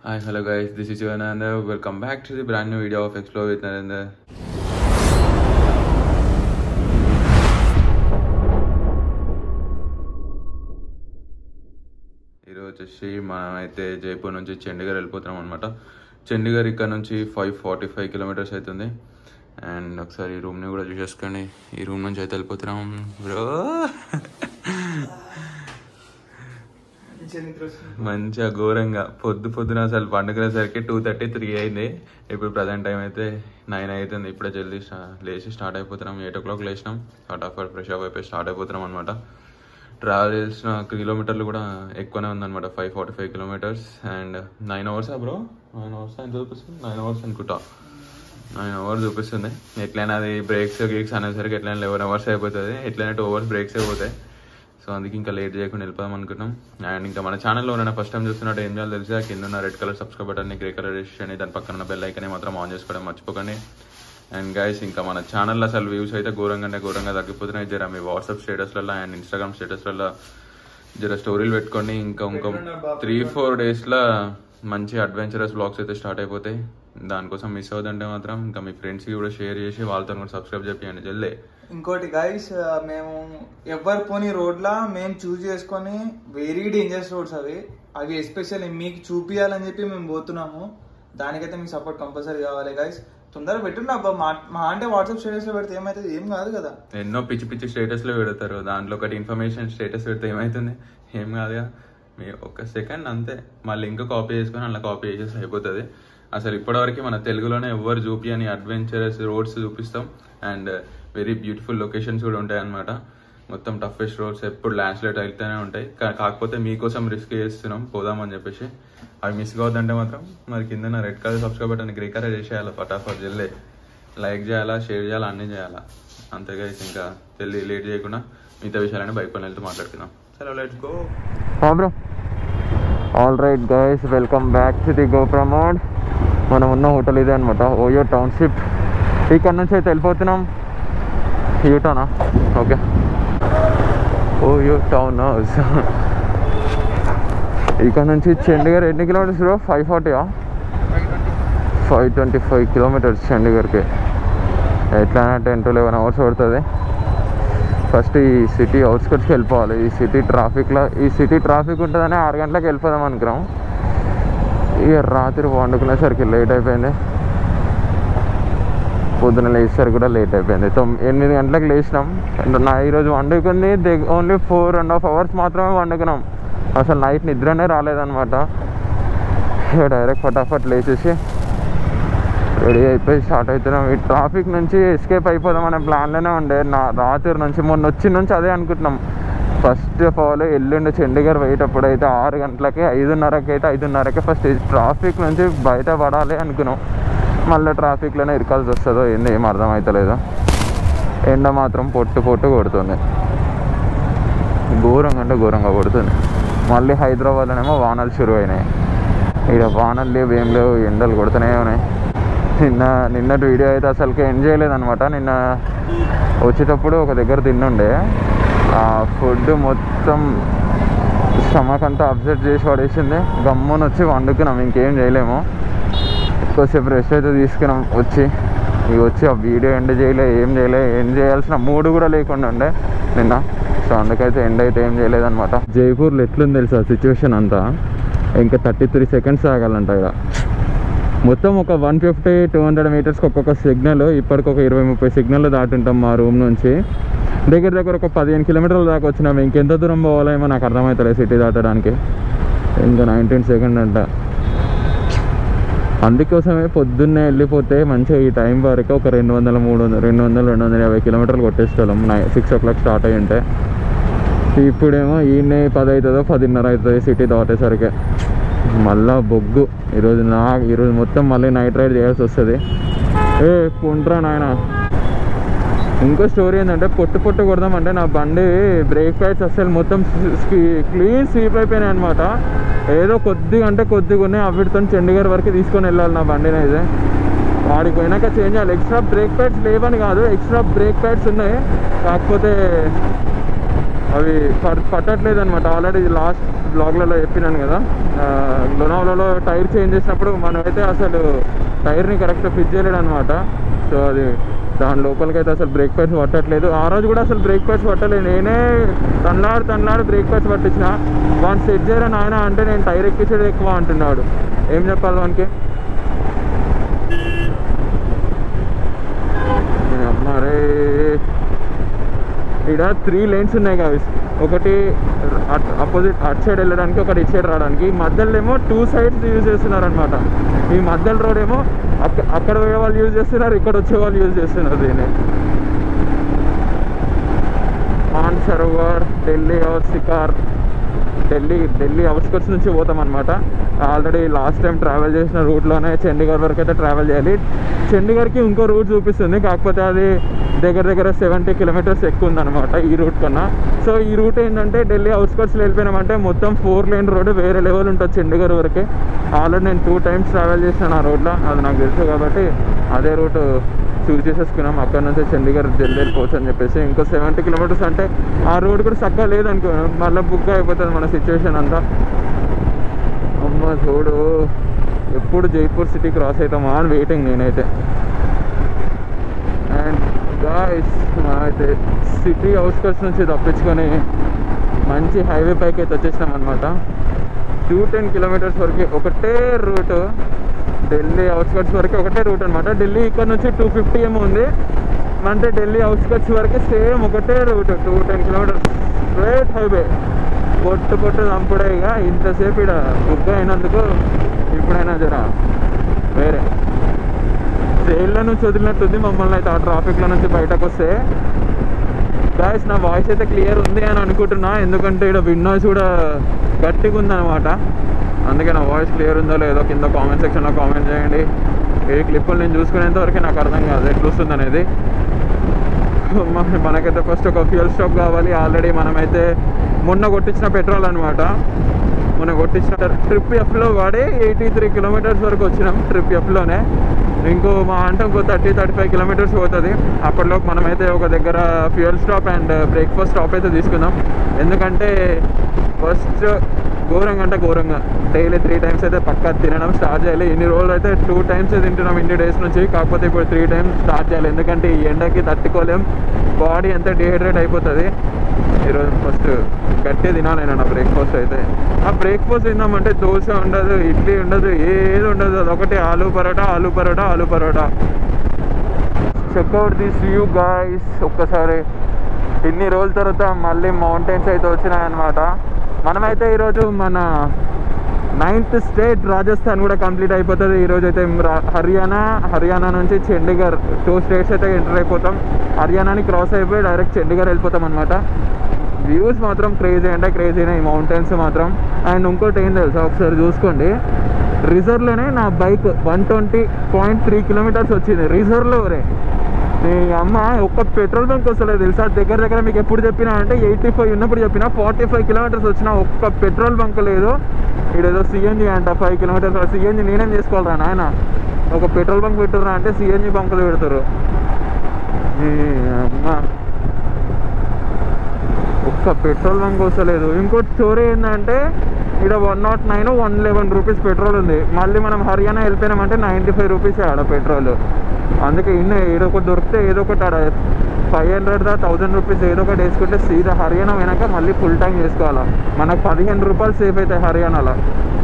Hi, hello guys, this is Yogananda. Welcome back to the brand new video of Explore with Narendra. ఈరోజు వచ్చేసి మనమైతే జైపూర్ నుంచి చండీగఢ్ వెళ్ళిపోతున్నాం అనమాట చండీగఢ్ ఇక్కడ నుంచి ఫైవ్ ఫార్టీ ఫైవ్ కిలోమీటర్స్ అవుతుంది అండ్ ఒకసారి ఈ రూమ్ని కూడా చూసేసుకోండి ఈ రూమ్ నుంచి అయితే వెళ్ళిపోతున్నాం బ్రో మంచిగా ఘోరంగా పొద్దు పొద్దున అసలు పండుకునేసరికి టూ థర్టీ త్రీ అయింది ఇప్పుడు ప్రజెంట్ టైం అయితే నైన్ అవుతుంది ఇప్పుడే జల్దీ స్టా- లేచి స్టార్ట్ అయిపోతున్నాం ఎయిట్ ఓ క్లాక్ లేచినాం ఫటాఫట్ ఫ్రెష్ అప్ అయిపోయి స్టార్ట్ అయిపోతున్నాం అనమాట ట్రావెల్ చేసిన కిలోమీటర్లు కూడా ఎక్కువనే ఉందన్నమాట five forty five kilometres and nine hours bro nine hours అని చూపిస్తుంది నైన్ అవర్స్ అనుకుంటా నైన్ అవర్స్ చూపిస్తుంది ఎట్లయినా అది బ్రేక్స్ గీక్స్ అనేసరికి ఎట్లయినా లెవెన్ అవర్స్ అయిపోతుంది ఎట్లయినా టూ అవర్స్ బ్రేక్స్ అయిపోతాయి సో అందుకే ఇంకా లేట్ చేయకుండా వెళ్ళిపోదాం అనుకున్నాం అండ్ ఇంకా మన ఛానల్లో ఉన్న ఫస్ట్ టైం చూస్తున్నట్టు ఏం చేయాలో తెలిసి కింద ఉన్న రెడ్ కలర్ సబ్స్క్రైబ్ బటన్ని గ్రే కలర్ రిజిస్టర్ అని దాని పక్కన ఉన్న బెల్ ఐకనే మాత్రం ఆన్ చేసుకోవడం మర్చిపోకండి అండ్ గైస్ ఇంకా మన ఛానల్లో అసలు వ్యూస్ అయితే ఘోరంగా అంటే ఘోరంగా తగ్గిపోతున్నాయి జర మీ వాట్సాప్ స్టేటస్లలో అండ్ ఇన్స్టాగ్రామ్ స్టేటస్లలో జర స్టోరీలు పెట్టుకోండి ఇంకా ఇంకో త్రీ ఫోర్ డేస్లో మంచి అడ్వెంచరస్ బ్లాగ్స్ అయితే స్టార్ట్ అయిపోతాయి దానికోసం మిస్ అవుతుంటే మాత్రం ఇంకా మీ ఫ్రెండ్స్కి కూడా షేర్ చేసి వాళ్ళతో కూడా సబ్స్క్రైబ్ చేయండి జల్దీ ఇంకోటి గైస్ మేము ఎవరు పోని రోడ్లా మేము చూస్ చేసుకొని వెరీ డేంజరస్ రోడ్స్ అవి అవి ఎస్పెషల్లీ మీకు చూపియాలని చెప్పి మేము పోతున్నాము దానికైతే మీకు సపోర్ట్ కంపల్సరీ కావాలి గైస్ తొందరగా పెట్టుండే అబ్బా మా మా అంటే వాట్సాప్ స్టేటస్ లో పెడితే ఏమైతుంది ఏం కాదు కదా ఎన్నో పిచ్చి పిచ్చి స్టేటస్లు పెడతారు దాంట్లో ఒకటి ఇన్ఫర్మేషన్ స్టేటస్ పెడితే ఏమవుతుంది ఏం కాదుగా మీ ఒక సెకండ్ అంతే మళ్ళీ ఇంకా కాపీ చేసుకొని అలా కాపీ చేసేసి అయిపోతుంది అసలు ఇప్పటివరకు మన తెలుగులోనే ఎవరు చూపియని అడ్వెంచరస్ రోడ్స్ చూపిస్తాం అండ్ వెరీ బ్యూటిఫుల్ లొకేషన్స్ కూడా ఉంటాయి అన్నమాట మొత్తం టఫెస్ట్ రోడ్స్ ఎప్పుడు ల్యాండ్ స్లైడ్ అయితేనే ఉంటాయి కా- కాకపోతే మీకోసం రిస్క్ చేస్తున్నాం పోదామని చెప్పేసి అవి మిస్ కావద్దంటే మాత్రం మరి కింద red colour subscribe button grey colour చేసేయాలి ఫటాఫట్ జల్లే లైక్ చేయాలా షేర్ చేయాలా అన్నీ చేయాలా అంతేగా ఇంకా తెల్లి లేట్ చేయకుండా మిగతా విషయాలని బైక్ పని వెళ్తూ మాట్లాడుకుందాం సరే let's go bro all right guys welcome back to the GoPro mode మనం ఉన్న హోటల్ ఇదే అనమాట ఓయో టౌన్షిప్ ఇక్కడ నుంచి అయితే వెళ్ళిపోతున్నాం యూటోనా ఓకే ఓయో టౌన్ హౌస్ ఇక్కడ నుంచి చండీగఢ్ ఎన్ని కిలోమీటర్స్ బ్రో ఫైవ్ ఫార్టీయా ఫైవ్ ట్వంటీ ఫైవ్ కిలోమీటర్స్ చండీగఢ్కి ఎట్లయినా టెన్ టు లెవెన్ అవర్స్ పడుతుంది ఫస్ట్ ఈ సిటీ అవుట్స్కట్స్కి వెళ్ళిపోవాలి ఈ సిటీ ట్రాఫిక్లో ఈ సిటీ ట్రాఫిక్ ఉంటుందని ఆరు గంటలకు వెళ్ళిపోదాం అనుకున్నాం ఇక రాత్రి వండుకునేసరికి లేట్ అయిపోయింది పొద్దున లేచేసరికి కూడా లేట్ అయిపోయింది తొమ్ ఎనిమిది గంటలకు లేచినాం అండ్ నా ఈరోజు వండుకుంది only four and half hours మాత్రమే వండుకున్నాం అసలు నైట్ నిద్రనే రాలేదన్నమాట ఇక డైరెక్ట్ ఫటాఫట్ లేచేసి రెడీ అయిపోయి స్టార్ట్ అవుతున్నాం ఈ ట్రాఫిక్ నుంచి ఎస్కేప్ అయిపోదాం అనే ప్లాన్లోనే ఉండే నా రాత్రి నుంచి మొన్న వచ్చి నుంచి అదే అనుకుంటున్నాం ఫస్ట్ ఆఫ్ ఆల్ ఎల్లుండి చండీగఢ్ పోయేటప్పుడు అయితే ఆరు గంటలకి ఐదున్నరకి అయితే ఐదున్నరకి ఫస్ట్ ట్రాఫిక్ నుంచి బయట పడాలి అనుకున్నాం మళ్ళీ ట్రాఫిక్లోనే ఇరకాల్సి వస్తుందో ఏంది ఏం అర్థం అవుతలేదు ఎండ మాత్రం పొట్టు పొట్టు కొడుతుంది ఘోరంగా అంటే ఘోరంగా కొడుతుంది మళ్ళీ హైదరాబాద్లోనేమో వానలు షురు అయినాయి ఇక్కడ వానలు లేవు ఏం లేవు ఎండలు కొడుతూనే ఉన్నాయి నిన్న నిన్నటి వీడియో అయితే అసలుకి ఎంజాయ్ చేయలేదన్నమాట నిన్న వచ్చేటప్పుడు ఒక దగ్గర తిన్నుండే ఆ ఫుడ్ మొత్తం స్టమక్ అంతా అబ్జర్వ్ చేసి పడేసింది గమ్మున వచ్చి వండుకున్నాం ఇంకేం చేయలేము ఎక్కువసేపు రెస్ట్ అయితే తీసుకున్నాం వచ్చి ఇక వచ్చి ఆ వీడియో ఎండ్ చేయలే ఏం చేయలే ఏం చేయాల్సిన మూడు కూడా లేకుండా ఉండే నిన్న సో అందుకైతే ఎండ్ అయితే ఏం చేయలేదన్నమాట జైపూర్లో ఎట్లుంది తెలుసా సిచ్యువేషన్ అంతా ఇంకా థర్టీ త్రీ సెకండ్స్ ఆగాలంట ఇక్కడ మొత్తం ఒక వన్ ఫిఫ్టీ టూ హండ్రెడ్ మీటర్స్కి ఒక్కొక్క సిగ్నల్ ఇప్పటికి ఒక ఇరవై ముప్పై సిగ్నల్ దాటుంటాం మా రూమ్ నుంచి దగ్గర దగ్గర ఒక పదిహేను కిలోమీటర్ల దాకా వచ్చినాం ఇంకెంత దూరం పోవాలేమో నాకు అర్థమవుతలేదు సిటీ దాటడానికి ఇంకా నైన్టీన్ సెకండ్ అంట అందుకోసమే పొద్దున్నే వెళ్ళిపోతే మంచిగా ఈ టైం వరకు ఒక రెండు వందల మూడు వందల రెండు వందలు రెండు వందల యాభై కిలోమీటర్లు కొట్టేస్తాం నై సిక్స్ ఓ క్లాక్ స్టార్ట్ అయ్యి ఉంటే ఇప్పుడేమో ఈయనే పది అవుతుందో పదిన్నర అవుతుంది సిటీ దాటేసరికి మళ్ళా బొగ్గు ఈరోజు నా ఈరోజు మొత్తం మళ్ళీ నైట్ రైడ్ చేయాల్సి వస్తుంది ఏ పుంట్రా నాయన ఇంకో స్టోరీ ఏంటంటే పొట్టు పొట్టు కొడదామంటే నా బండి బ్రేక్ ప్యాడ్స్ అసలు మొత్తం క్లీన్ స్వీప్ అయిపోయినాయి అనమాట ఏదో కొద్దిగా అంటే కొద్దిగా ఉన్నాయి అవిటితో చండీగఢ్ వరకు తీసుకొని వెళ్ళాలి నా బండిని అయితే వాడికి పోయినాక చేంజ్ చేయాలి ఎక్స్ట్రా బ్రేక్ ప్యాడ్స్ లేవని కాదు ఎక్స్ట్రా బ్రేక్ ప్యాడ్స్ ఉన్నాయి కాకపోతే అవి పట్- పట్టట్లేదు అనమాట ఆల్రెడీ లాస్ట్ బ్లాగ్లలో చెప్పినాను కదా ఆ, లోనావలలో టైర్ చేంజ్ చేసినప్పుడు మనమైతే అసలు టైర్ని కరెక్ట్గా ఫిట్ చేయలేడు అనమాట సో అది దాని లోపలికి అయితే అసలు బ్రేక్ ప్యాడ్స్ పట్టట్లేదు ఆ రోజు కూడా అసలు బ్రేక్ ప్యాడ్స్ పట్టలేదు నేనే తన్లాడు తన్లాడు బ్రేక్ ప్యాడ్స్ పట్టించిన వాడిని సెట్ చేయరని ఆయన అంటే నేను టైర్ ఎక్కించేది ఎక్కువ అంటున్నాడు ఏం చెప్పాలి వానికి అమ్మారే ఇక్కడ త్రీ లేన్స్ ఉన్నాయి కదా ఒకటి అపోజిట్ అటు సైడ్ వెళ్ళడానికి ఒకటి ఇటు సైడ్ రావడానికి ఈ మధ్యలో ఏమో టూ సైడ్స్ యూజ్ చేస్తున్నారు అనమాట ఈ మధ్యలో రోడ్ ఏమో అక్క అక్కడ పోయే వాళ్ళు యూజ్ చేస్తున్నారు ఇక్కడ వచ్చే వాళ్ళు యూజ్ చేస్తున్నారు దీన్ని మాన్ సరోవర్ ఢిల్లీ హౌస్ సికార్ ఢిల్లీ ఢిల్లీ అవుట్స్కట్స్ నుంచి పోతాం అనమాట ఆల్రెడీ లాస్ట్ టైం ట్రావెల్ చేసిన రూట్లోనే చండీగఢ్ వరకు అయితే ట్రావెల్ చేయాలి చండీగఢ్కి ఇంకో రూట్ చూపిస్తుంది కాకపోతే అది దగ్గర దగ్గర సెవెంటీ కిలోమీటర్స్ ఎక్కువ ఉందన్నమాట ఈ రూట్ కన్నా సో ఈ రూట్ ఏంటంటే ఢిల్లీ అవుట్స్కట్స్లో వెళ్ళిపోయినామంటే మొత్తం ఫోర్ లేన్ రోడ్ వేరే లెవెల్ ఉంటుంది చండీగఢ్ వరకే ఆల్రెడీ నేను టూ టైమ్స్ ట్రావెల్ చేశాను ఆ రోడ్లో అది నాకు తెలుసు కాబట్టి అదే రూట్ చూస్ చేసేసుకున్నాం అక్కడ నుంచి చండీగఢ్ జల్దీ వెళ్ళిపోవచ్చు అని చెప్పేసి ఇంకో సెవెంటీ కిలోమీటర్స్ అంటే ఆ రోడ్ కూడా చక్కగా లేదనుకో మళ్ళీ బుక్ అయిపోతుంది మన సిచ్యువేషన్ అంతా అమ్మ చూడు ఎప్పుడు జైపూర్ సిటీ క్రాస్ అవుతామా అని వెయిటింగ్ నేనైతే అండ్ గాయస్ అయితే సిటీ అవుట్స్కట్స్ నుంచి తప్పించుకొని మంచి హైవే పైకి అయితే వచ్చేసినాం అనమాట టూ టెన్ కిలోమీటర్స్ వరకు ఒకటే రూట్ ఢిల్లీ అవుట్స్కట్స్ వరకు ఒకటే రూట్ అనమాట ఢిల్లీ ఇక్కడ నుంచి టూ ఫిఫ్టీ ఏమో ఉంది అంటే ఢిల్లీ అవుట్స్కట్స్ వరకు సేమ్ ఒకటే route two ten kilometres straight highway పొట్టు పొట్టు చంపుడే ఇక ఇంతసేపు ఇక్కడ బుక్ అయినందుకు ఇప్పుడైనా జర వేరే జైల్లో నుంచి వదిలినట్టుంది మమ్మల్ని అయితే ఆ ట్రాఫిక్లో నుంచి బయటకు వస్తే గాయస్ నా వాయిస్ అయితే క్లియర్ ఉంది అని అనుకుంటున్నా ఎందుకంటే ఇక్కడ విండ్ నాయిస్ కూడా గట్టిగా ఉందన్నమాట అందుకే నా వాయిస్ క్లియర్ ఉందో లేదో కింద కామెంట్ సెక్షన్లో కామెంట్ చేయండి ఏ క్లిప్పులు నేను చూసుకునేంత వరకు నాకు అర్థం కాదు ఎట్లా వస్తుంది అనేది మ- మనకైతే ఫస్ట్ ఒక ఫ్యూయల్ స్టాప్ కావాలి ఆల్రెడీ మనమైతే మొన్న కొట్టించిన పెట్రోల్ అనమాట మొన్న కొట్టించిన ట్రిప్ ఎఫ్లో వాడి ఎయిటీ త్రీ కిలోమీటర్స్ వరకు వచ్చినాం ట్రిప్ ఎఫ్లోనే ఇంకో మా అంటే ఇంకో థర్టీ థర్టీ ఫైవ్ కిలోమీటర్స్ పోతుంది అప్పటిలోకి మనమైతే ఒక దగ్గర fuel stop and breakfast stop అయితే తీసుకుందాం ఎందుకంటే ఫస్ట్ ఘోరంగా అంటే ఘోరంగా డైలీ త్రీ టైమ్స్ అయితే పక్కా తినడం స్టార్ట్ చేయాలి ఇన్ని రోజులు అయితే టూ టైమ్స్ తింటున్నాం ఇన్ని డేస్ నుంచి కాకపోతే ఇప్పుడు త్రీ టైమ్స్ స్టార్ట్ చేయాలి ఎందుకంటే ఈ ఎండకి తట్టుకోలేం బాడీ ఎంత డిహైడ్రేట్ అయిపోతుంది ఈరోజు ఫస్ట్ గట్టి తినాలి నేను నా బ్రేక్ఫాస్ట్ అయితే ఆ బ్రేక్ఫాస్ట్ తిందామంటే దోశ ఉండదు ఇడ్లీ ఉండదు ఏది ఉండదు అదొకటి aloo paratha aloo paratha aloo paratha check out this view guys ఒక్కసారి ఇన్ని రోజుల తర్వాత మళ్ళీ మౌంటైన్స్ అయితే వచ్చినాయన్నమాట మనమైతే ఈరోజు మన నైన్త్ స్టేట్ రాజస్థాన్ కూడా కంప్లీట్ అయిపోతుంది ఈరోజు అయితే రా- హర్యానా హర్యానా నుంచి చండీగఢ్ టూ స్టేట్స్ అయితే ఎంటర్ అయిపోతాం హర్యానాని క్రాస్ అయిపోయి డైరెక్ట్ చండీగఢ్ వెళ్ళిపోతాం అనమాట వ్యూస్ మాత్రం క్రేజీ అంటే క్రేజీనే ఈ మౌంటైన్స్ మాత్రం అండ్ ఇంకోటి ఏం తెలుసా ఒకసారి చూసుకోండి రిజర్వ్లోనే నా bike one twenty point three kilometres వచ్చింది రిజర్వ్లో రే నీ అమ్మ ఒక్క పెట్రోల్ బంక్ వస్తలేదు తెలుసా దగ్గర దగ్గర మీకు ఎప్పుడు చెప్పినా అంటే ఎయిటీ ఫైవ్ ఉన్నప్పుడు చెప్పినా ఫార్టీ ఫైవ్ కిలోమీటర్స్ వచ్చిన ఒక్క పెట్రోల్ బంక్ లేదు ఇదేదో సిఎన్జి అంట ఫైవ్ కిలోమీటర్స్ సిఎన్జి నేనేం చేసుకోవాలరా నాయన ఒక పెట్రోల్ బంక్ పెట్టుర్రా అంటే సిఎన్జి బంకులు పెడతారు ఈ అమ్మ ఒక్క పెట్రోల్ బంక్ వస్తలేదు ఇంకోటి స్టోరీ ఏంటంటే ఇక్కడ one nought nine one eleven rupees petrol ఉంది మళ్ళీ మనం హర్యానా వెళ్ళిపోయినామంటే నైంటీ ఫైవ్ రూపీస్ ఆడ పెట్రోల్ అందుకే ఇన్న ఏదో ఒకటి దొరికితే ఏదో ఒకటి ఆడ ఫైవ్ హండ్రెడ్ దా థౌసండ్ రూపీస్ ఏదో ఒకటి వేసుకుంటే సీదా హర్యానా పోయినాక మళ్ళీ ఫుల్ ట్యాంక్ చేసుకోవాలా మనకు పదిహేను రూపాయలు సేఫ్ అవుతాయి హర్యానాలో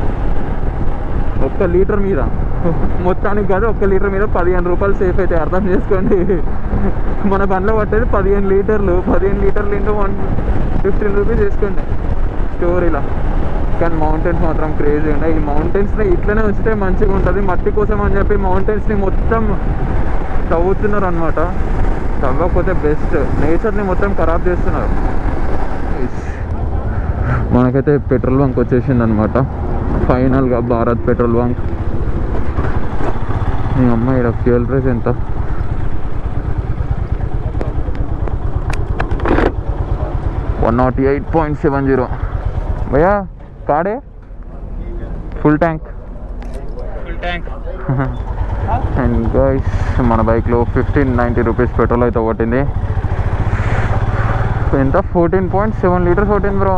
ఒక్క లీటర్ మీద మొత్తానికి కాదు ఒక్క లీటర్ మీద పదిహేను రూపాయలు సేఫ్ అయితే అర్థం చేసుకోండి మన బండ్లో పట్టేది పదిహేను లీటర్లు పదిహేను లీటర్లు ఇంటూ వన్ ఫిఫ్టీన్ రూపీస్ వేసుకోండి స్టోరీలా కానీ మౌంటైన్స్ మాత్రం క్రేజీ ఉన్నాయి ఈ మౌంటైన్స్ని ఇట్లనే ఉంచితే మంచిగా ఉంటుంది మట్టి కోసం అని చెప్పి మౌంటైన్స్ని మొత్తం తవ్వుతున్నారు అనమాట తవ్వకపోతే బెస్ట్ నేచర్ని మొత్తం ఖరాబ్ చేస్తున్నారు ఇష్. మనకైతే పెట్రోల్ బంక్ వచ్చేసింది అనమాట ఫైనల్గా భారత్ పెట్రోల్ బంక్ మీ అమ్మ ఇక్కడ ఫ్యూయల్ ప్రైస్ ఎంత one nought eight point seven zero భయ్యా కాడే full tank full tank and guys మన బైక్లో ఫిఫ్టీన్ నైంటీ రూపీస్ పెట్రోల్ అయితే కొట్టింది ఎంత fourteen point seven litres fourteen bro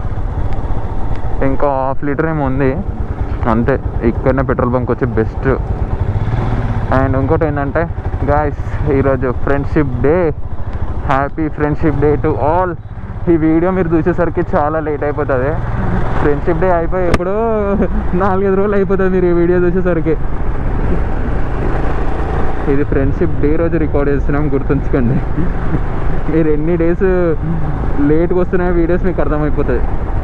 ఇంకా హాఫ్ లీటర్ ఏమో ఉంది అంతే ఇక్కడనే పెట్రోల్ బంక్ వచ్చి బెస్ట్ అండ్ ఇంకోటి ఏంటంటే గాయస్ ఈరోజు friendship day happy friendship day to all ఈ వీడియో మీరు చూసేసరికి చాలా లేట్ అయిపోతుంది ఫ్రెండ్షిప్ డే అయిపోయి ఎప్పుడో నాలుగైదు రోజులు అయిపోతుంది మీరు ఈ వీడియో చూసేసరికి ఇది ఫ్రెండ్షిప్ డే రోజు రికార్డ్ చేస్తున్నాం గుర్తుంచుకోండి మీరు ఎన్ని డేస్ లేట్గా వస్తున్నాయో వీడియోస్ మీకు అర్థమైపోతుంది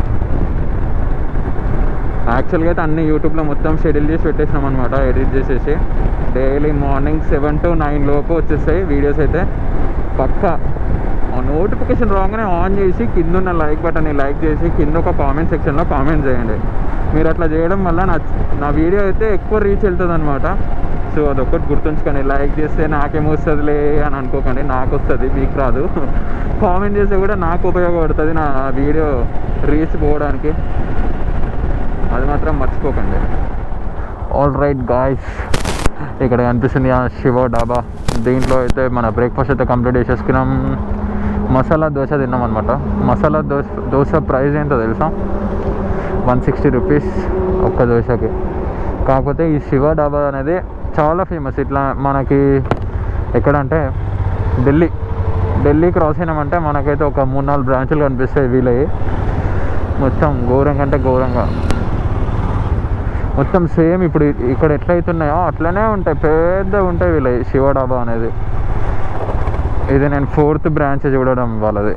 యాక్చువల్గా అయితే అన్ని యూట్యూబ్లో మొత్తం షెడ్యూల్ చేసి పెట్టేసినాం అనమాట ఎడిట్ చేసేసి daily morning seven to nine లోపు వచ్చేస్తాయి వీడియోస్ అయితే పక్కా ఆ నోటిఫికేషన్ రాగానే ఆన్ చేసి కింద ఉన్న లైక్ బటన్ని లైక్ చేసి కింద ఒక కామెంట్ సెక్షన్లో కామెంట్ చేయండి మీరు అట్లా చేయడం వల్ల నా నా వీడియో అయితే ఎక్కువ రీచ్ వెళ్తుంది అనమాట సో అదొక్కటి గుర్తుంచుకోండి లైక్ చేస్తే నాకేం వస్తుందిలే అని అనుకోకండి నాకు వస్తుంది మీకు రాదు కామెంట్ చేస్తే కూడా నాకు ఉపయోగపడుతుంది నా వీడియో రీచ్ పోవడానికి అది మాత్రం మర్చిపోకండి ఆల్ రైట్ గాయస్ ఇక్కడ కనిపిస్తుంది ఆ శివ డాబా దీంట్లో అయితే మన బ్రేక్ఫాస్ట్ అయితే కంప్లీట్ చేసేసుకున్నాం మసాలా దోశ తిన్నాం అనమాట మసాలా దోశ దోశ ప్రైస్ ఏంటో తెలుసా వన్ సిక్స్టీ రూపీస్ ఒక్క దోశకి కాకపోతే ఈ శివ డాబా అనేది చాలా ఫేమస్ ఇట్లా మనకి ఎక్కడంటే ఢిల్లీ ఢిల్లీ క్రాస్ అయినామంటే మనకైతే ఒక మూడు నాలుగు బ్రాంచులు కనిపిస్తాయి వీలయ్యి మొత్తం ఘోరంగా అంటే ఘోరంగా మొత్తం సేమ్ ఇప్పుడు ఇ- ఇక్కడ ఎట్లయితున్నాయో అట్లనే ఉంటాయి పెద్ద ఉంటాయి వీళ్ళ శివ డాబా అనేది ఇది నేను ఫోర్త్ బ్రాంచ్ చూడడం వాళ్ళది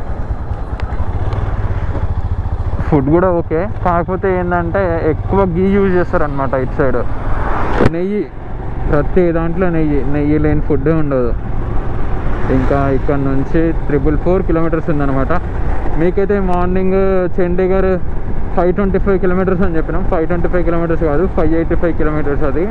ఫుడ్ కూడా ఓకే కాకపోతే ఏంటంటే ఎక్కువ గీ యూజ్ చేస్తారనమాట ఇటు సైడ్ నెయ్యి ప్రతి దాంట్లో నెయ్యి నెయ్యి లేని ఫుడ్ ఉండదు ఇంకా ఇక్కడ నుంచి త్రిబుల్ ఫోర్ కిలోమీటర్స్ ఉందన్నమాట మీకైతే morning Chandigarh five twenty five kilometres అని చెప్పినాం ఫైవ్ ట్వంటీ ఫైవ్ కిలోమీటర్స్ కాదు ఫైవ్ ఎయిటీ ఫైవ్ కిలోమీటర్స్ అది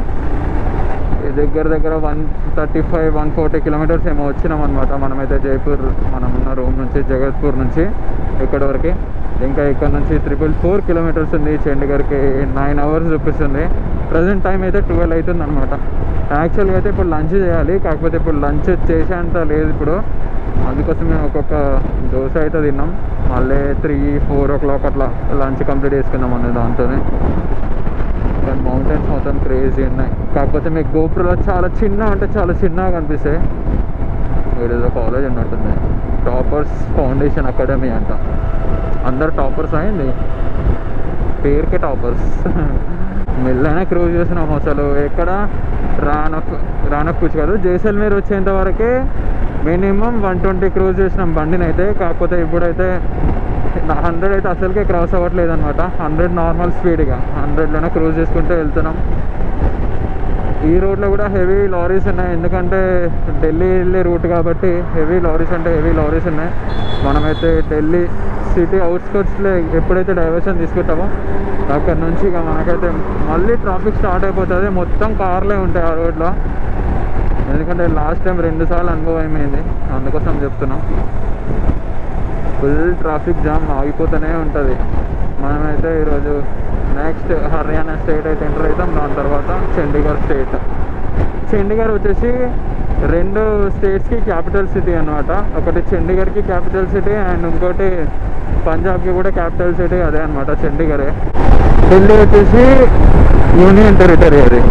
ఈ దగ్గర దగ్గర one thirty five one forty kilometres ఏమో వచ్చినాం అనమాట మనమైతే జైపూర్ మనం ఉన్న రూమ్ నుంచి జగత్పూర్ నుంచి ఇక్కడ వరకు ఇంకా ఇక్కడ నుంచి త్రిపుల్ ఫోర్ కిలోమీటర్స్ ఉంది చండీగఢ్కి నైన్ అవర్స్ చూపిస్తుంది ప్రజెంట్ టైం అయితే ట్వెల్వ్ అవుతుంది అనమాట యాక్చువల్గా అయితే ఇప్పుడు లంచ్ చేయాలి కాకపోతే ఇప్పుడు లంచ్ చేసేంత లేదు ఇప్పుడు అందుకోసం మేము ఒక్కొక్క దోశ అయితే తిన్నాం మళ్ళీ త్రీ ఫోర్ ఓ క్లాక్ అట్లా లంచ్ కంప్లీట్ చేసుకుందాం అనే దాంతోనే కానీ మౌంటైన్స్ మొత్తం క్రేజీ ఉన్నాయి కాకపోతే మీకు గోపురంలో చాలా చిన్న అంటే చాలా చిన్నగా కనిపిస్తాయి ఏదో కాలేజ్ ఉన్నట్టుంది టాపర్స్ ఫౌండేషన్ అకాడమీ అంట అందరు టాపర్స్ అయింది పేరుకే టాపర్స్ మెల్లనే క్రూజ్ చేసినాం అసలు ఎక్కడ రానక్ రానక్కుచ్చు కాదు జైసల్మేర్ వచ్చేంత వరకే మినిమం వన్ ట్వంటీ క్రూజ్ చేసినాం బండిని అయితే కాకపోతే ఇప్పుడైతే హండ్రెడ్ అయితే అసలుకే క్రాస్ అవ్వట్లేదు అనమాట హండ్రెడ్ నార్మల్ స్పీడ్గా హండ్రెడ్లోనే క్రూజ్ చేసుకుంటూ వెళ్తున్నాం ఈ రోడ్లో కూడా హెవీ లారీస్ ఉన్నాయి ఎందుకంటే ఢిల్లీ వెళ్ళే రూట్ కాబట్టి హెవీ లారీస్ అంటే హెవీ లారీస్ ఉన్నాయి మనమైతే ఢిల్లీ సిటీ అవుట్స్కర్ట్స్లో ఎప్పుడైతే డైవర్షన్ తీసుకుంటామో అక్కడ నుంచి ఇక మనకైతే మళ్ళీ ట్రాఫిక్ స్టార్ట్ అయిపోతుంది మొత్తం కార్లే ఉంటాయి ఆ రోడ్లో ఎందుకంటే లాస్ట్ టైం రెండు సార్లు అనుభవం అయింది అందుకోసం చెప్తున్నాం ఫుల్ ట్రాఫిక్ జామ్ ఆగిపోతూనే ఉంటుంది మనమైతే ఈరోజు నెక్స్ట్ హర్యానా స్టేట్ అయితే ఎంటర్ అవుతాం దాని తర్వాత చండీగఢ్ స్టేట్ చండీగఢ్ వచ్చేసి రెండు స్టేట్స్కి క్యాపిటల్ సిటీ అన్నమాట ఒకటి చండీగఢ్కి క్యాపిటల్ సిటీ అండ్ ఇంకోటి పంజాబ్కి కూడా క్యాపిటల్ సిటీ అదే అనమాట చండీగఢే ఢిల్లీ వచ్చేసి యూనియన్ టెరిటరీ అది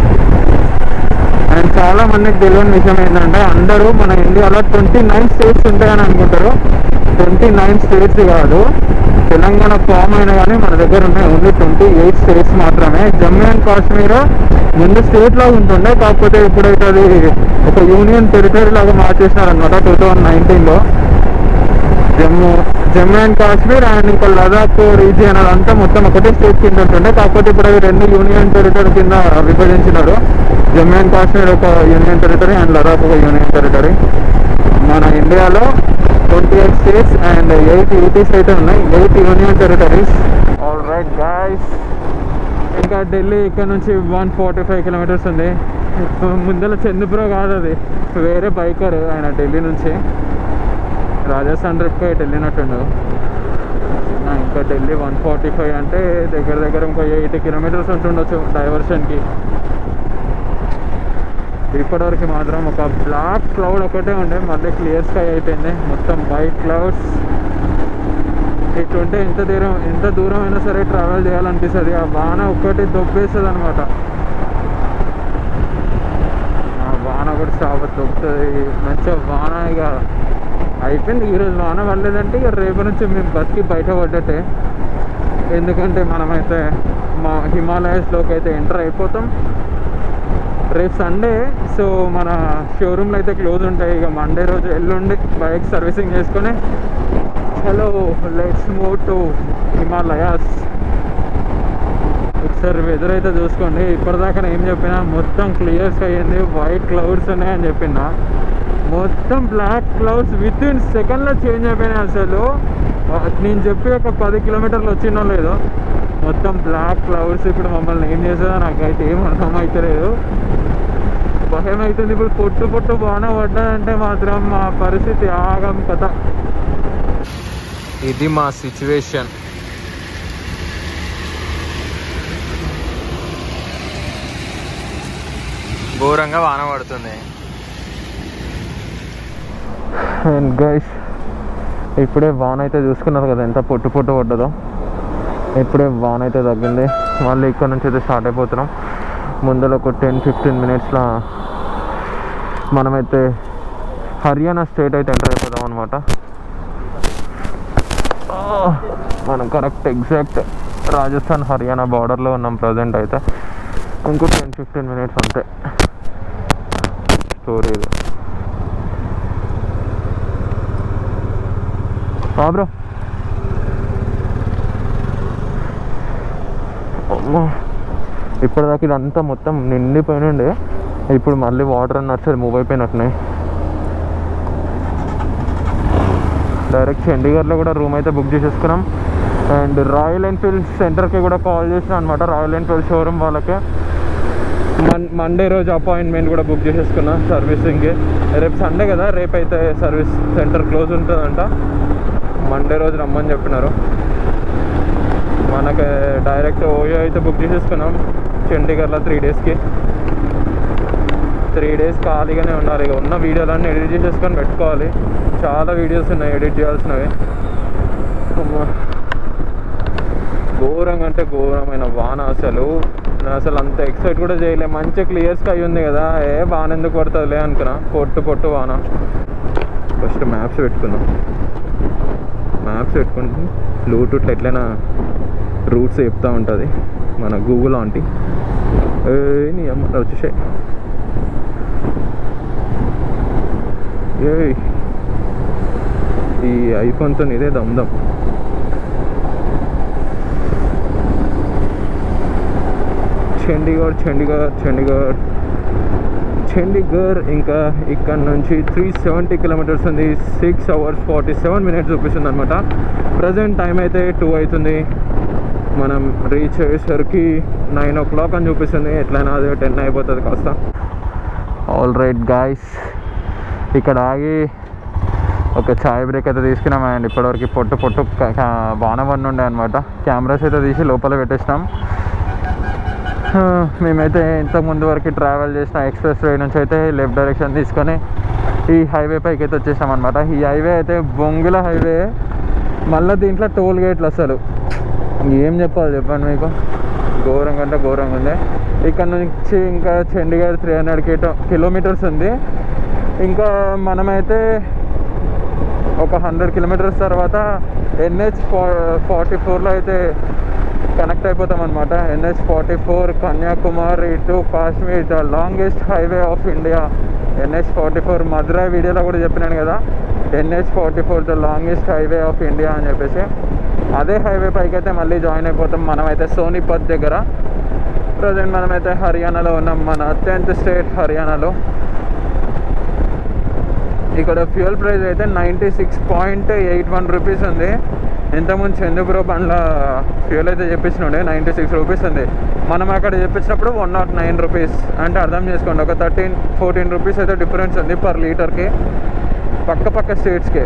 అండ్ చాలా మందికి తెలియని విషయం ఏంటంటే అందరూ మన ఇండియాలో ట్వంటీ నైన్ స్టేట్స్ ఉంటాయని అనుకుంటారు ట్వంటీ నైన్ స్టేట్స్ కాదు తెలంగాణ ఫామ్ అయినా కానీ మన దగ్గర ఉన్నాయి ఓన్లీ ట్వంటీ ఎయిట్ స్టేట్స్ మాత్రమే జమ్మూ అండ్ కాశ్మీర్ ముందు స్టేట్ లాగా ఉంటుండే కాకపోతే ఇప్పుడైతే అది ఒక యూనియన్ టెరిటరీ లాగా మార్చేసినారనమాట టూ థౌజండ్ నైన్టీన్లో జమ్మూ జమ్మూ అండ్ కాశ్మీర్ అండ్ ఇంకా లదాఖ్ రీజియన్ అదంతా మొత్తం ఒకటే స్టేట్ కింద ఉంటుండే కాకపోతే ఇప్పుడు అవి రెండు యూనియన్ టెరిటరీ కింద విభజించినారు జమ్మూ అండ్ కాశ్మీర్ ఒక యూనియన్ టెరిటరీ అండ్ లదాఖ్ ఒక యూనియన్ టెరిటరీ మన ఇండియాలో twenty eight states and eight UTs అయితే ఉన్నాయి eight union territories all right guys ఇంకా ఢిల్లీ ఇక్కడ నుంచి వన్ ఫార్టీ ఫైవ్ కిలోమీటర్స్ ఉంది ముందర చంద్రపురం కాదు అది వేరే బైకర్ ఆయన ఢిల్లీ నుంచి రాజస్థాన్ ట్రిప్కి ఇటు వెళ్ళినట్టుండు నా ఇంకా ఢిల్లీ వన్ ఫార్టీ ఫైవ్ అంటే దగ్గర దగ్గర ఇంకో ఎయిటీ కిలోమీటర్స్ ఉంటుండొచ్చు డైవర్షన్కి ఇప్పటివరకు మాత్రం ఒక బ్లాక్ క్లౌడ్ ఒకటే ఉండే మళ్ళీ క్లియర్ స్కై అయిపోయింది మొత్తం వైట్ క్లౌడ్స్ ఇటుంటే ఎంత దూరం ఎంత దూరం అయినా సరే ట్రావెల్ చేయాలనిపిస్తుంది ఆ వాన ఒక్కటి దొబ్బేస్తుంది అనమాట ఆ వాన కూడా చాలా దొబ్బుతుంది మంచిగా వాన ఇక అయిపోయింది ఈరోజు వాన పడలేదంటే ఇక రేపు నుంచి మేము బతికి బయట పడ్డట్టే ఎందుకంటే మనమైతే మా హిమాలయస్లోకి అయితే ఎంటర్ అయిపోతాం రేపు సండే సో మన షోరూమ్లు అయితే క్లోజ్ ఉంటాయి ఇక మండే రోజు ఎల్లుండి బైక్ సర్వీసింగ్ చేసుకొని hello let's move to Himalayas ఒకసారి వెదర్ అయితే చూసుకోండి ఇప్పటిదాకా ఏం చెప్పినా మొత్తం క్లియర్స్ అయ్యింది వైట్ క్లౌడ్స్ ఉన్నాయని చెప్పిన మొత్తం బ్లాక్ క్లౌడ్స్ విత్ ఇన్ సెకండ్లో చేంజ్ అయిపోయినాయి అసలు ఆ, నేను చెప్పి ఒక పది కిలోమీటర్లు వచ్చినో లేదో మొత్తం బ్లాక్ క్లౌడ్స్ ఇప్పుడు మమ్మల్ని ఏం చేస్తుందో నాకైతే ఏం అర్థం అవుతలేదు భయం అవుతుంది ఇప్పుడు పొట్టు పొట్టు బాగానే పడ్డాదంటే మాత్రం మా పరిస్థితి ఆగం కథ ఇది మా సిచ్యువేషన్ ఘోరంగా వాన పడుతుంది అండ్ గైస్ ఇప్పుడే వాన్ అయితే చూసుకున్నారు కదా ఎంత పొట్టు పొట్టు పడ్డదో ఇప్పుడే వాన్ అయితే తగ్గింది మళ్ళీ ఇక్కడ నుంచి అయితే స్టార్ట్ అయిపోతున్నాం ముందర ఒక టెన్ ఫిఫ్టీన్ మినిట్స్లో మనమైతే హర్యానా స్టేట్ అయితే ఎంటర్ అయిపోదాం అనమాట మనం కరెక్ట్ ఎగ్జాక్ట్ రాజస్థాన్ హర్యానా బార్డర్లో ఉన్నాం ప్రజెంట్ అయితే ఇంకో టెన్ ఫిఫ్టీన్ మినిట్స్ అంతే స్టోరీ ఇది బ్రో అమ్మో ఇప్పటిదాకా ఇదంతా మొత్తం నిండిపోయినండి ఇప్పుడు మళ్ళీ వాటర్ అన్న సరే మూవ్ అయిపోయినట్టున్నాయి డైరెక్ట్ చండీగఢ్లో కూడా రూమ్ అయితే బుక్ చేసేసుకున్నాం అండ్ రాయల్ ఎన్ఫీల్డ్ సెంటర్కి కూడా కాల్ చేసిన అనమాట రాయల్ ఎన్ఫీల్డ్ షోరూమ్ వాళ్ళకి మన్ మండే రోజు అపాయింట్మెంట్ కూడా బుక్ చేసేసుకున్నా సర్వీసింగ్కి రేపు సండే కదా రేపు అయితే సర్వీస్ సెంటర్ క్లోజ్ ఉంటుందంట మండే రోజు రమ్మని చెప్పినారు మనకి డైరెక్ట్ ఓయో అయితే బుక్ చేసేసుకున్నాం చండీగఢ్లో త్రీ డేస్కి త్రీ డేస్ ఖాళీగానే ఉండాలి ఇక ఉన్న వీడియోలన్నీ ఎడిట్ చేసేసుకొని పెట్టుకోవాలి చాలా వీడియోస్ ఉన్నాయి ఎడిట్ చేయాల్సినవి అమ్మా. ఘోరంగా అంటే ఘోరమైన వాన అసలు నేను అసలు అంత ఎక్సైట్ కూడా చేయలే మంచి క్లియర్ స్కై ఉంది కదా ఏ వాన ఎందుకు పడుతుందిలే అనుకున్నా పొట్టు పొట్టు వాన ఫస్ట్ మ్యాప్స్ పెట్టుకుందాం మ్యాప్స్ పెట్టుకుంటే బ్లూటూత్లో ఎట్లయినా రూట్స్ చెప్తూ ఉంటుంది మన గూగుల్ ఆంటీ ఏ నీ అమ్మ వచ్చేసాయి ఏ ఈ ఐఫోన్తో ఇదే దమ్దం చండీగఢ్ చండీగఢ్ చండీగఢ్ చండీగఢ్ ఇంకా ఇక్కడ నుంచి త్రీ సెవెంటీ కిలోమీటర్స్ ఉంది six hours forty seven minutes చూపిస్తుంది అనమాట ప్రజెంట్ టైం అయితే టూ అవుతుంది మనం రీచ్ అయ్యేసరికి నైన్ ఓ క్లాక్ అని చూపిస్తుంది ఎట్లయినా అది టెన్ అయిపోతుంది కాస్త ఆల్ రైట్ గాయస్ ఇక్కడ ఆగి ఒక ఛాయ్ బ్రేక్ అయితే తీసుకున్నాం అండ్ ఇప్పటివరకు పొట్టు పొట్టు క- క- బాగానే పడి ఉండే అనమాట కెమెరాస్ అయితే తీసి లోపల పెట్టేసినాం ఆ, మేమైతే ఇంతకు ముందు వరకు ట్రావెల్ చేసిన ఎక్స్ప్రెస్ వే నుంచి అయితే లెఫ్ట్ డైరెక్షన్ తీసుకొని ఈ హైవే పైకి అయితే వచ్చేసాం అనమాట ఈ హైవే అయితే బొంగుల హైవే మళ్ళీ దీంట్లో టోల్ గేట్లు అసలు ఏం చెప్పాలి చెప్పండి మీకు ఘోరంగా అంటే ఘోరంగా ఉంది ఇక్కడ నుంచి ఇంకా Chandigarh three hundred kilo kilometres ఉంది ఇంకా మనమైతే ఒక హండ్రెడ్ కిలోమీటర్స్ తర్వాత ఎన్హెచ్ ఫా ఫార్టీ ఫోర్లో అయితే కనెక్ట్ అయిపోతాం అనమాట NH forty four Kanyakumari to Kashmir the longest highway of India NH forty four Madurai వీడియోలో కూడా చెప్పినాను కదా NH forty four the longest highway of India అని చెప్పేసి అదే హైవే పైకి అయితే మళ్ళీ జాయిన్ అయిపోతాం మనమైతే సోనిపత్ దగ్గర ప్రజెంట్ మనమైతే హర్యానాలో ఉన్నాం మన టెన్త్ స్టేట్ హర్యానాలో ఇక్కడ ఫ్యూయల్ ప్రైస్ అయితే ninety six point eight one rupees ఉంది ఇంతకుముందు చందుపురం బండ్ల ఫ్యూయల్ అయితే చెప్పించినుండే నైంటీ సిక్స్ రూపీస్ ఉంది మనం అక్కడ చెప్పించినప్పుడు వన్ నాట్ నైన్ రూపీస్ అంటే అర్థం చేసుకోండి ఒక థర్టీన్ ఫోర్టీన్ రూపీస్ అయితే డిఫరెన్స్ ఉంది పర్ లీటర్కి పక్క పక్క స్టేట్స్కి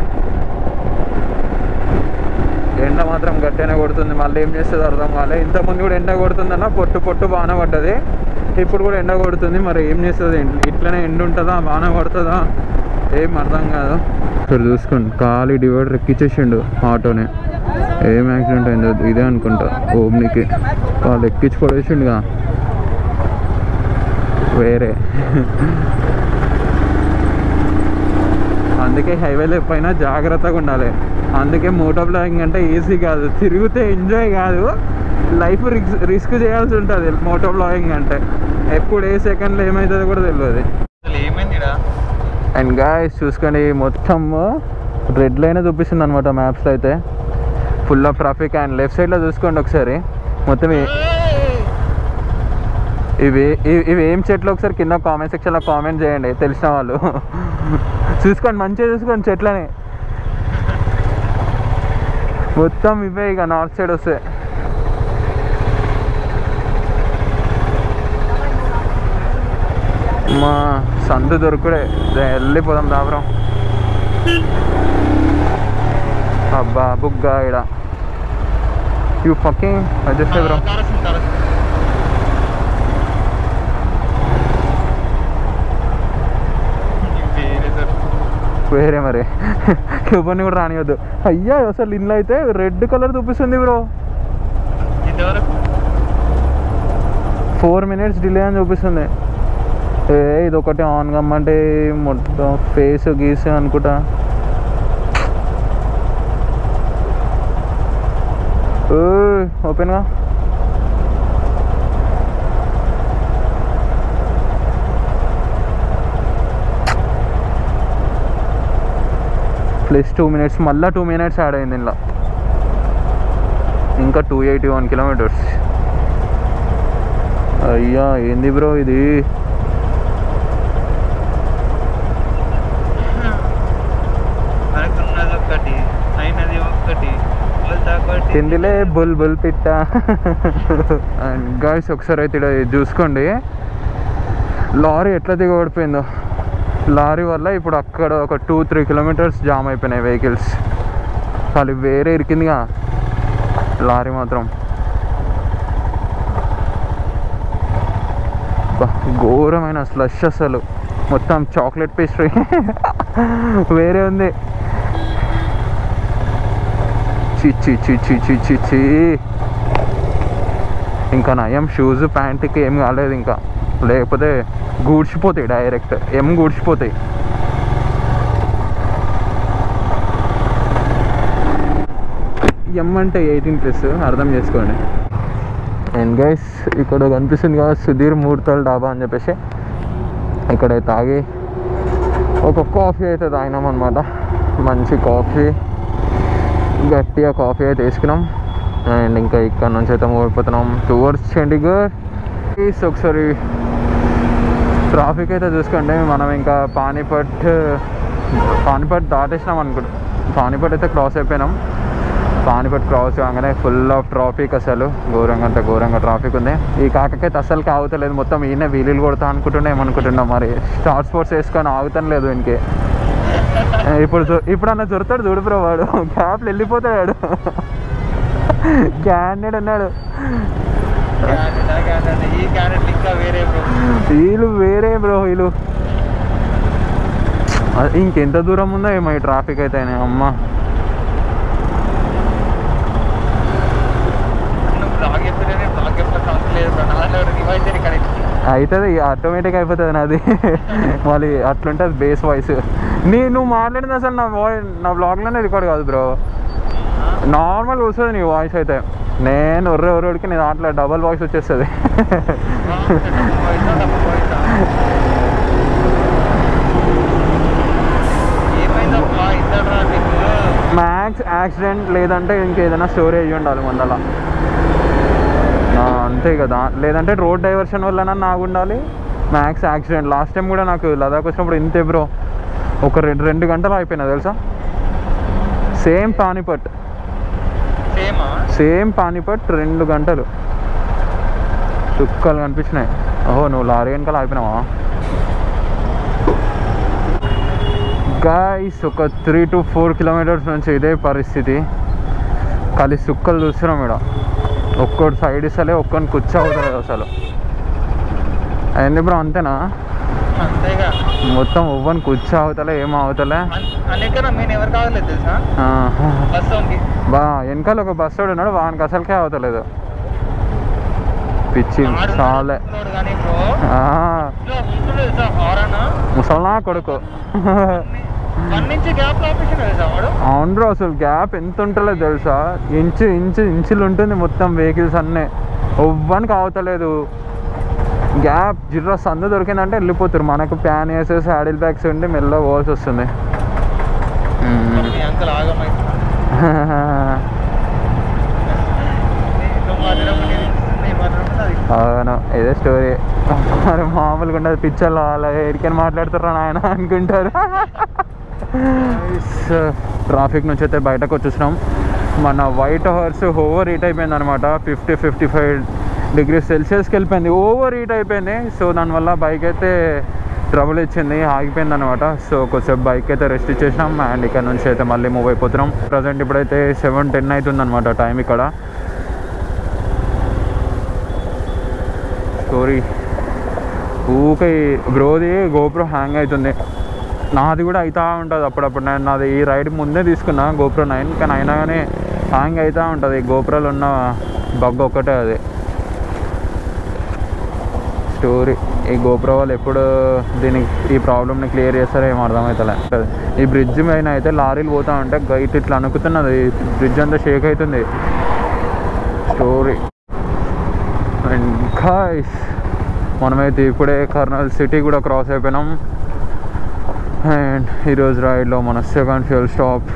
ఎండ మాత్రం గట్టిగానే కొడుతుంది మళ్ళీ ఏం చేస్తుంది అర్థం కాలే ఇంతకుముందు కూడా ఎండ కొడుతుందన్న పొట్టు పొట్టు బాగానే పడ్డది ఇప్పుడు కూడా ఎండ కొడుతుంది మరి ఏం చేస్తుంది ఇట్లనే ఎండ ఉంటుందా వాన పడుతుందా ఏం అర్థం కాదు ఇక్కడ చూసుకోండి ఖాళీ డివైడర్ ఎక్కించేసిండు ఆటోని ఏం యాక్సిడెంట్ అయిందో ఇదే అనుకుంటా ఓమ్నికి వాళ్ళు ఎక్కించి పడేసిండుగా వేరే అందుకే హైవేలో ఎప్పుడైనా జాగ్రత్తగా ఉండాలి అందుకే మోటో బ్లాగింగ్ అంటే ఈజీ కాదు తిరిగితే ఎంజాయ్ కాదు లైఫ్ రిస్క్ రిస్క్ చేయాల్సి ఉంటుంది మోటో బ్లాగింగ్ అంటే ఎప్పుడు ఏ సెకండ్లో ఏమవుతుందో కూడా తెలియదు అసలు ఏమైంది ఈడ? అండ్ గాయస్ చూసుకోండి మొత్తం రెడ్ లైన్ చూపిస్తుంది అనమాట మ్యాప్స్లో అయితే full of traffic and left సైడ్లో చూసుకోండి ఒకసారి మొత్తం ఈ- ఇవి ఇవి- ఇవి ఏం చెట్లు ఒకసారి కింద కామెంట్ సెక్షన్లో కామెంట్ చేయండి తెలిసిన వాళ్ళు చూసుకోండి మంచిగా చూసుకోండి చెట్లని మొత్తం ఇవే ఇక నార్త్ సైడ్ వస్తాయి మా సందు దొరుకుడే వెళ్ళిపోదాం దాపురం అబ్బా బుగ్గా ఇడ యూ ఫకింగ్ అడ్జస్ట్ బ్రో కారస్తుంది, కారస్తుంది. ఇది వేరే సార్. వేరే మరి ఎవరిని కూడా రానివద్దు అయ్యా అసలు ఇంట్లో అయితే రెడ్ కలర్ చూపిస్తుంది బ్రో ఇంతవరకు ఫోర్ మినిట్స్ డిలే అని చూపిస్తుంది ఏ ఇది ఒకటి ఆన్ కమ్మంటే మొత్తం ఫేస్ గీస్ అనుకుంటా ఓపెన్గా ప్లస్ టూ మినిట్స్ మళ్ళీ టూ మినిట్స్ యాడ్ అయింది ఇందులో ఇంకా టూ ఎయిటీ వన్ కిలోమీటర్స్ అయ్యా ఏంది బ్రో ఇది మనకున్నది ఒకటి అయినది ఒకటి వద్ద ఒకటి. తిండిలే బుల్ బుల్ పిట్ట అండ్ గాయస్ ఒకసారి అయితే ఇక్కడ ఇది చూసుకోండి లారీ ఎట్లా దిగబడిపోయిందో లారీ వల్ల ఇప్పుడు అక్కడ ఒక టూ త్రీ కిలోమీటర్స్ జామ్ అయిపోయినాయి వెహికల్స్ అది వేరే ఇరికిందిగా లారీ మాత్రం అబ్బా, ఘోరమైన స్లష్ అసలు మొత్తం చాక్లెట్ పేస్ట్రీ వేరే ఉంది చి చి చి చి చి చి చి ఇంకా నయం షూస్ ప్యాంట్కి ఏం కాలేదు ఇంకా లేకపోతే గూడ్చిపోతాయి డైరెక్ట్ ఏం గూడ్చిపోతాయి ఎం అంటే ఎయిటీన్ ప్లస్ అర్థం చేసుకోండి అండ్ గైస్ ఇక్కడ కనిపిస్తుంది కదా సుధీర్ మూర్తల్ డాబా అని చెప్పేసి ఇక్కడ తాగి ఒక కాఫీ అయితే తాగినాం అనమాట మంచి కాఫీ గట్టిగా కాఫీ అయితే వేసుకున్నాం అండ్ ఇంకా ఇక్కడ నుంచి అయితే మూవ్ అయిపోతున్నాం టువర్డ్స్ చండీగఢ్ ప్లీజ్ ఒకసారి ట్రాఫిక్ అయితే చూసుకోండి మనం ఇంకా పానీపట్ పానీపట్ దాటేసినాం అనుకుంటా పానీపట్ అయితే క్రాస్ అయిపోయినాం పానీపట్ క్రాస్ కాగానే ఫుల్ ఆఫ్ ట్రాఫిక్ అసలు ఘోరంగా అంటే ఘోరంగా ట్రాఫిక్ ఉంది ఈ కాకకైతే అసలుకి ఆగుతలేదు మొత్తం ఈయన వీలీలు కొడతా అనుకుంటున్నా ఏమనుకుంటున్నాం మరి స్టార్ స్పోర్ట్స్ వేసుకొని ఆగుతాను లేదు ఇంకే ఇప్పుడు చూ- ఇప్పుడు అన్న దొరుకుతాడు చూడు బ్రో వాడు క్యాప్లు వెళ్ళిపోతాడు క్యాండిడేట్ అన్నాడు క్యారెట్, ఆ క్యారెట్, ఈ క్యారెట్ ఇంకా వేరే బ్రో వీళ్ళు వేరే బ్రో వీళ్ళు అది ఇంకెంత దూరం ఉందో ఏమో ఈ ట్రాఫిక్ అయితే అమ్మ నువ్వు బ్లాగ్ చెప్పినా బ్లాగ్ చెప్పిన అవసరం లేదు బ్రో నా దాంట్లో రివైజ్ ఇక్కడ అవుతుంది ఆటోమేటిక్ అయిపోతుంది నాది మళ్ళీ అట్లుంటుంది బేస్ వాయిస్ నీ నువ్వు మాట్లాడింది అసలు నా వాయిస్ నా బ్లాగ్లోనే రికార్డ్ కాదు బ్రో నార్మల్ వస్తుంది నీ వాయిస్ అయితే నేను ఒర్రె ఒర్రెడికి నీ దాంట్లో డబల్ వాయిస్ వచ్చేస్తుంది ఏమైందబ్బా ఇంత ట్రాఫిక్ మ్యాక్స్ యాక్సిడెంట్ లేదంటే ఇంకేదైనా స్టోరేజ్ ఉండాలి ముందల ఆ, అంతే కదా లేదంటే రోడ్ డైవర్షన్ వల్ల నాకు ఉండాలి మ్యాక్స్ యాక్సిడెంట్ లాస్ట్ టైం కూడా నాకు లదాఖ్ వచ్చినప్పుడు ఇంతే బ్రో ఒక రెండు రెండు గంటలు అయిపోయినా తెలుసా సేమ్ పానీపట్ సేమా సేమ్ పానీపట్ రెండు గంటలు చుక్కలు కనిపించినాయి ఓహో నువ్వు లారీ వెనకాల ఆగిపోయినావా గాయస్ ఒక త్రీ టు ఫోర్ కిలోమీటర్స్ నుంచి ఇదే పరిస్థితి ఖాళీ సుక్కలు చూస్తున్నాం ఇక్కడ ఒక్కోటి సైడ్ ఇస్తలే ఒక్కొని కూర్చోవుతలేదు అసలు అయింది బ్రో అంతేనా అంతేగా మొత్తం ఉవ్వని కూర్చో అవతలే ఏం అవతలే అన్నికన్నా నేను ఎవరు కావాలేదు తెలుసా ఆ, బస్ సౌండ్కి బా వెనకాల ఒక బస్ వాడు ఉన్నాడు వానికి అసలుకే అవతలేదు పిచ్చి చాలే కానీ బ్రో ఆ, తెలుసా హారన్ ముసల్నా కొడుకు వన్ నుంచి గ్యాప్ ఆపేషన్ తెలుసా వాడు అవును బ్రో అసలు గ్యాప్ ఎంత ఉంటుందో తెలుసా ఇంచు ఇంచు ఇంచులు ఉంటుంది మొత్తం వెహికల్స్ అన్నీ ఎవ్వనికి అవతలేదు గ్యాప్ జిర్ర సందు దొరికిందంటే వెళ్ళిపోతారు మనకు ప్యాన్ వేసి శాడిల్ బ్యాగ్స్ ఉండి మెల్ల పోవాల్సి వస్తుంది మ్మ్. మీ అంకుల్ ఆగమైతున్నాడు నువ్వు మాట్లాడినప్పుడు నేను ఇస్తున్నాను, నేను మాట్లాడినప్పుడు అది అవును ఇదే స్టోరీ మరి మామూలుగా ఉండదు పిక్చర్లో వాళ్ళ ఎడికని మాట్లాడుతారా నాయన అనుకుంటారు ట్రాఫిక్ నుంచి అయితే బయటకు వచ్చేసినాం మన వైట్ హార్స్ ఓవర్ హీట్ అయిపోయింది అనమాట ఫిఫ్టీ ఫిఫ్టీ ఫైవ్ డిగ్రీ సెల్సియస్కి వెళ్ళిపోయింది ఓవర్ హీట్ అయిపోయింది సో దానివల్ల బైక్ అయితే ట్రబుల్ ఇచ్చింది ఆగిపోయింది అనమాట సో కొంచెం బైక్ అయితే రెస్ట్ ఇచ్చేసినాం అండ్ ఇక్కడ నుంచి అయితే మళ్ళీ మూవ్ అయిపోతున్నాం ప్రజెంట్ ఇప్పుడైతే సెవెన్ టెన్ అవుతుంది అనమాట టైం ఇక్కడ స్టోరీ ఊకే బ్రోది గోప్రో హ్యాంగ్ అవుతుంది నాది కూడా అవుతూ ఉంటుంది అప్పుడప్పుడు నేను నాది ఈ రైడ్ ముందే తీసుకున్నా గోప్రో నైన్ కానీ అయినా కానీ హ్యాంగ్ అవుతూ ఉంటుంది గోప్రోలో ఉన్న బగ్ ఒక్కటే అది స్టోరీ ఈ గోప్రో వాళ్ళు ఎప్పుడు దీనికి ఈ ప్రాబ్లమ్ని క్లియర్ చేస్తారో ఏం అర్థమవుతలే ఈ బ్రిడ్జ్ పైన అయితే లారీలు పోతా ఉంటే గైట్ ఇట్లా అనుకుతున్నది బ్రిడ్జ్ అంతా షేక్ అవుతుంది స్టోరీ అండ్ గాయస్ మనమైతే ఇప్పుడే కర్నూలు సిటీ కూడా క్రాస్ అయిపోయినాం అండ్ ఈరోజు రైడ్లో మన సెకండ్ ఫ్యూల్ స్టాప్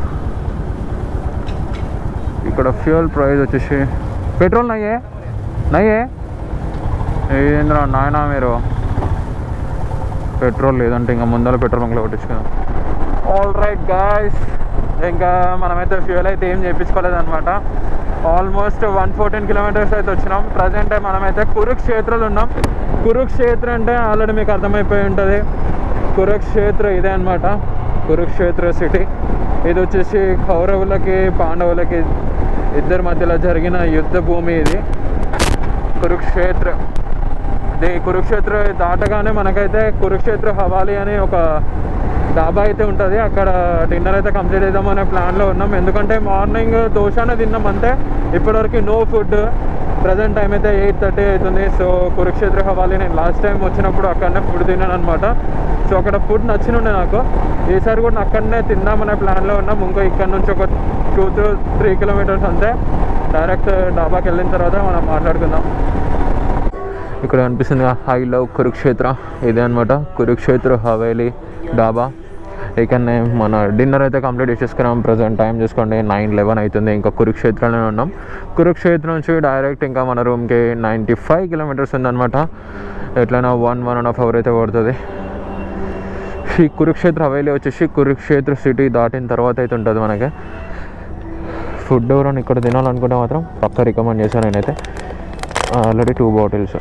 ఇక్కడ ఫ్యూల్ ప్రైస్ వచ్చేసి పెట్రోల్ నయ్యే నయ్యే ఏంద్రా నాయనా మీరు పెట్రోల్ లేదంటే ఇంకా ముందర పెట్రోల్ బంక్లో కొట్టించుకుందాం ఆల్ రైట్ గాయస్ ఇంకా మనమైతే ఫ్యూల్ అయితే ఏం చేయించుకోలేదన్నమాట ఆల్మోస్ట్ వన్ ఫోర్టీన్ కిలోమీటర్స్ అయితే వచ్చినాం ప్రజెంట్ మనమైతే కురుక్షేత్రలో ఉన్నాం కురుక్షేత్ర అంటే ఆల్రెడీ మీకు అర్థమైపోయి ఉంటుంది కురుక్షేత్ర ఇదే అనమాట కురుక్షేత్ర సిటీ ఇది వచ్చేసి కౌరవులకి పాండవులకి ఇద్దరి మధ్యలో జరిగిన యుద్ధ భూమి ఇది కురుక్షేత్ర ఇది కురుక్షేత్ర దాటగానే మనకైతే కురుక్షేత్ర హవాలి అని ఒక డాబా అయితే ఉంటుంది అక్కడ డిన్నర్ అయితే కంప్లీట్ చేద్దామనే ప్లాన్లో ఉన్నాం ఎందుకంటే మార్నింగ్ దోశానే తిన్నాం అంతే ఇప్పటివరకు నో ఫుడ్ ప్రజెంట్ టైం అయితే ఎయిట్ థర్టీ అవుతుంది సో కురుక్షేత్ర హవాలి నేను లాస్ట్ టైం వచ్చినప్పుడు అక్కడనే ఫుడ్ తిన్నాను అనమాట సో అక్కడ ఫుడ్ నచ్చినుండే నాకు ఈసారి కూడా అక్కడనే తిందామనే ప్లాన్లో ఉన్నాం ఇంకో ఇక్కడ నుంచి ఒక టూ టు త్రీ కిలోమీటర్స్ అంతే డైరెక్ట్ డాబాకి వెళ్ళిన తర్వాత మనం మాట్లాడుకుందాం ఇక్కడ కనిపిస్తుంది ఐ లవ్ కురుక్షేత్ర ఇదే అనమాట కురుక్షేత్ర హవేలీ డాబా ఇకనే మన డిన్నర్ అయితే కంప్లీట్ చేసేసుకున్నాం ప్రజెంట్ టైం చూసుకోండి నైన్ లెవెన్ అవుతుంది ఇంకా కురుక్షేత్రలోనే ఉన్నాం కురుక్షేత్ర నుంచి డైరెక్ట్ ఇంకా మన రూమ్కి నైంటీ ఫైవ్ కిలోమీటర్స్ ఉందన్నమాట ఎట్లయినా one one and half hour అయితే పడుతుంది ఈ కురుక్షేత్ర హవేలీ వచ్చేసి కురుక్షేత్ర సిటీ దాటిన తర్వాత అయితే ఉంటుంది మనకి ఫుడ్ ఎవరైనా ఇక్కడ తినాలనుకుంటే మాత్రం పక్క రికమెండ్ చేశాను నేనైతే ఆల్రెడీ టూ బాటిల్స్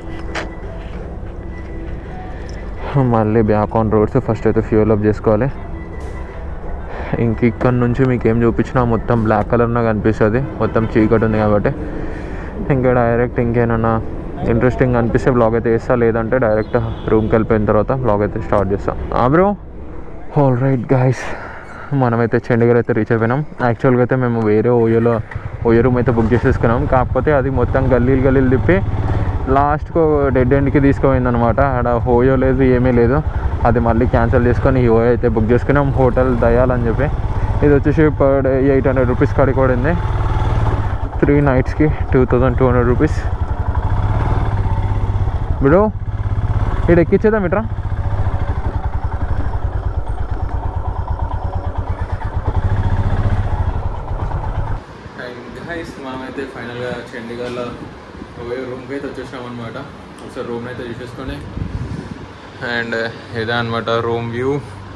మళ్ళీ బ్యాక్ ఆన్ రోడ్స్ ఫస్ట్ అయితే ఫ్యూల్ అప్ చేసుకోవాలి ఇంక ఇక్కడ నుంచి మీకు ఏం చూపించినా మొత్తం బ్లాక్ కలర్లో కనిపిస్తుంది మొత్తం చీకటి ఉంది కాబట్టి ఇంకా డైరెక్ట్ ఇంకేమైనా ఇంట్రెస్టింగ్ అనిపిస్తే బ్లాగ్ అయితే వేస్తా లేదంటే డైరెక్ట్ రూమ్కి వెళ్ళిపోయిన తర్వాత బ్లాగ్ అయితే స్టార్ట్ చేస్తాం బ్రో ఆల్ రైట్ గాయస్ మనమైతే చండీగఢ్ అయితే రీచ్ అయిపోయినాం యాక్చువల్గా అయితే మేము వేరే ఓయోలో ఓయో రూమ్ అయితే బుక్ చేసేసుకున్నాం కాకపోతే అది మొత్తం గల్లీలు గల్లీలు తిప్పి లాస్ట్కు డెడ్ ఎండ్కి తీసుకుపోయింది అనమాట ఆడ హోయో లేదు ఏమీ లేదు అది మళ్ళీ క్యాన్సిల్ చేసుకొని ఈ ఓయో అయితే బుక్ చేసుకున్నాం హోటల్ దయాల్ అని చెప్పి ఇది వచ్చేసి per day eight hundred rupees కాడికి పడింది త్రీ నైట్స్కి two thousand two hundred rupees bro ఇక్కడ ఎక్కించేద్దాం ఇట్రా గైస్ మనమైతే ఫైనల్గా చండీగఢ్లో రూమ్కి అయితే వచ్చేసినాం అనమాట ఒకసారి రూమ్ అయితే చూసేసుకొని అండ్ ఇదే అనమాట రూమ్ వ్యూ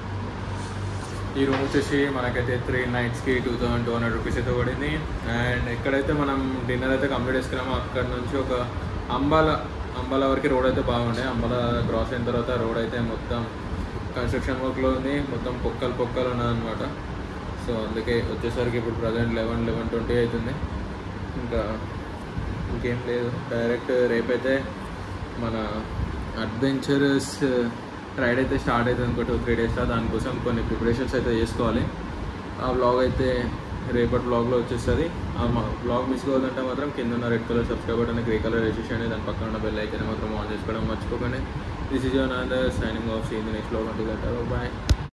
ఈ రూమ్ వచ్చేసి మనకైతే త్రీ నైట్స్కి two thousand two hundred rupees అయితే పడింది అండ్ ఎక్కడైతే మనం డిన్నర్ అయితే కంప్లీట్ చేసుకున్నామో అక్కడ నుంచి ఒక అంబాల అంబాల వరకు రోడ్ అయితే బాగుండే అంబాల క్రాస్ అయిన తర్వాత రోడ్ అయితే మొత్తం కన్స్ట్రక్షన్ వర్క్లో ఉంది మొత్తం పొక్కలు పొక్కలు ఉన్నదన్నమాట సో అందుకే వచ్చేసరికి ఇప్పుడు ప్రజెంట్ లెవెన్ లెవెన్ ట్వంటీ అవుతుంది ఇంకా ఇంకేం లేదు డైరెక్ట్ రేపైతే మన అడ్వెంచరస్ రైడ్ అయితే స్టార్ట్ అవుతుంది ఇంకో టూ త్రీ డేస్లో దానికోసం కొన్ని ప్రిపరేషన్స్ అయితే చేసుకోవాలి ఆ వ్లాగ్ అయితే రేపటి వ్లాగ్లో వచ్చేస్తుంది ఆ మా వ్లాగ్ మిస్ కావద్దంటే మాత్రం కింద ఉన్న red colour subscribe button grey colour registration దాని పక్కన ఉన్న బెల్ అయితే మాత్రం ఆన్ చేసుకోవడం మర్చిపోకండి this is your another signing off seen next vlog అంటే బాయ్